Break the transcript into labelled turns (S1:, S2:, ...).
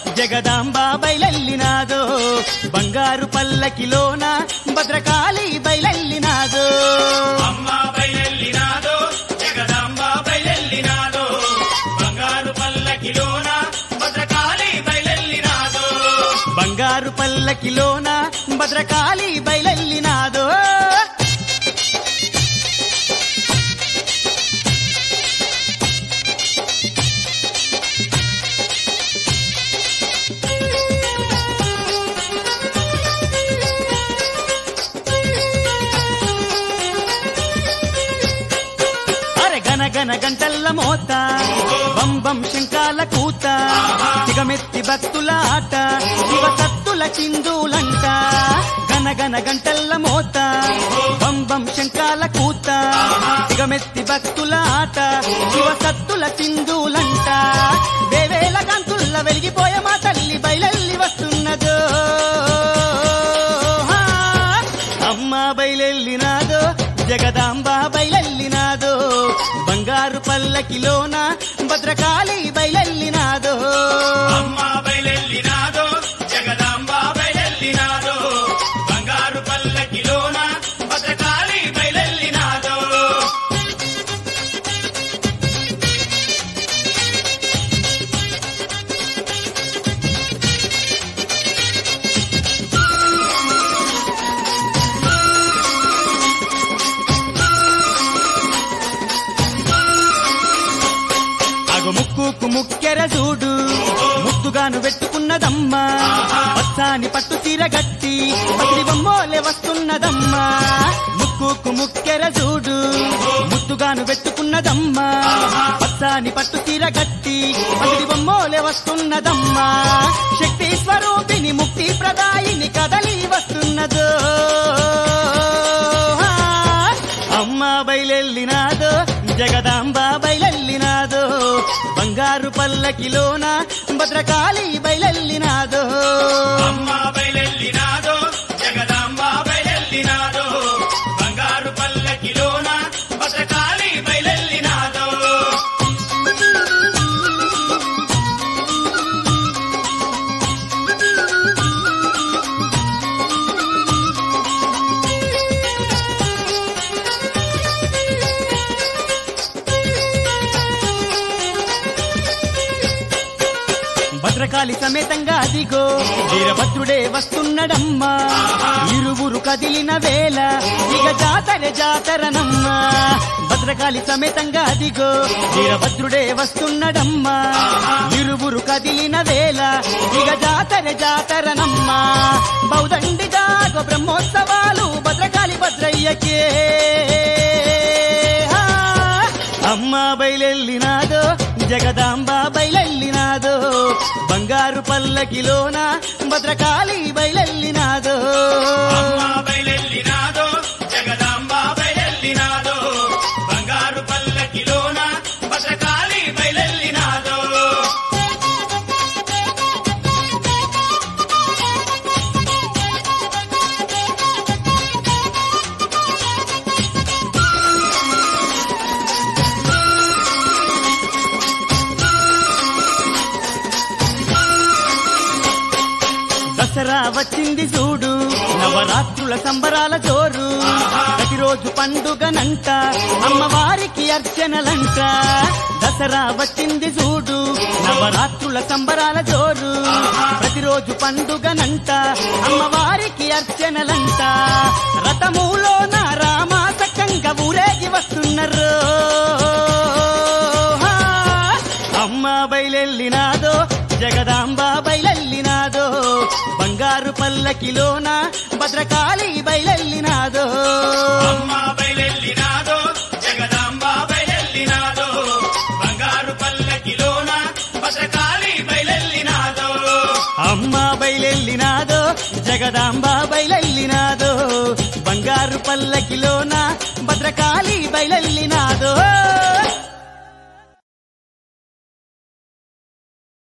S1: జగదాంబ బయలెల్లినాదో బంగారు పల్లకిలోన భద్రకాళి బయలెల్లినాదో
S2: అమ్మ బయలెల్లినాదో జగదాంబ బయలెల్లినాదో బంగారు పల్లకిలోన భద్రకాళి బయలెల్లినాదో
S1: బంగారు పల్లకిలోన భద్రకాళి బయలెల్లినాదో అరె గన గన గంటల్ల మోత బం బం శంకాల కూత సిగమెత్తి భక్తుల ఆట శివ సత్తుల చిందులంట గన గన గంటల్ల మోత బం బం శంకాల కూత సిగమెత్తి భక్తుల ఆట శివ సత్తుల చిందులంట వేవేల కాంతుల్ల వెలిగిపోయే మా తల్లి బయలెల్లి వస్తున్నదో హా. అమ్మ బయలెల్లినాదో జగదాంబ బయలెల్లినాదో బంగారు పల్లకిలోన భద్రకాళి బయలెల్లినాదో
S2: అమ్మ బయలెల్లినాదో జగదాంబ బయలెల్లినాదో బంగారు పల్లకిలోన భద్రకాళి బయలెల్లినాదో
S1: అగు ముక్కుకు ముక్కెర చూడు ముద్దుగాను పెట్టుకున్నదమ్మా పచ్చాని పట్టు తీర గట్టి పసిరి బొమ్మోలే వస్తున్నదమ్మా ముక్కుకు ముక్కెర చూడు ముద్దుగాను పెట్టుకున్నదమ్మా పచ్చాని పట్టు తీర గట్టి పసిరి బొమ్మోలే వస్తున్నదమ్మా శక్తి స్వరూపిణి ముక్తి ప్రదాయిని కదలి వస్తున్నదో అమ్మ బయలెల్లినాదో జగదాంబ బయలెల్లినాదో బంగారు పల్లకిలోన భద్రకాళి బయలెల్లినాదో
S2: అమ్మ బయలెల్లినాదో జగదాంబ బయలెల్లినాదో బంగారు పల్లకిలోన భద్రకాళి బయలెల్లినాదో
S1: భద్రకాళి సమేతంగా అదిగో వీరభద్రుడే వస్తున్నడమ్మా ఇరువురు కదిలిన వేళ ఇక జాతర జాతరనమ్మా భద్రకాళి సమేతంగా అదిగో వీరభద్రుడే వస్తున్నడమ్మా ఇరువురు కదిలిన వేళ ఇక జాతర జాతరనమ్మా బౌదండి జాగో బ్రహ్మోత్సవాలు భద్రకాళి భద్రయ్యకే ఆ, అమ్మ బయలెల్లినాదో జగదాంబ బయలెల్లినాదో బంగారు పల్లకిలోన భద్రకాళి బయలెల్లినాదో
S2: అమ్మ బయలెల్లినాదో జగదాంబ బయలెల్లినాదో బంగారు పల్లకిలోన భద్రకాళి బయలెల్లినాదో
S1: దసరా వచ్చింది చూడు నవరాత్రుల సంబరాల జోరు ప్రతిరోజు పండుగనంట అమ్మవారికి అర్చనలంట దసరా వచ్చింది చూడు నవరాత్రుల సంబరాల జోరు ప్రతిరోజు పండుగనంట అమ్మవారికి అర్చనలంట రథములోన రామాసకంగా ఊరేగి వస్తున్నారు అమ్మ బయలెల్లినాదో జగదాంబ బయలెల్లినాదో బంగారు పల్లకిలోన భద్రకాళి బయలెల్లినాదో
S2: అమ్మ బయలెల్లినాదో జగదాంబ బయలెల్లినాదో బంగారు పల్లకిలోన భద్రకాళి బయలెల్లినాదో
S1: అమ్మ బయలెల్లినాదో జగదాంబ బయలెల్లినాదో బంగారు పల్లకిలోన భద్రకాళి బయలెల్లినాదో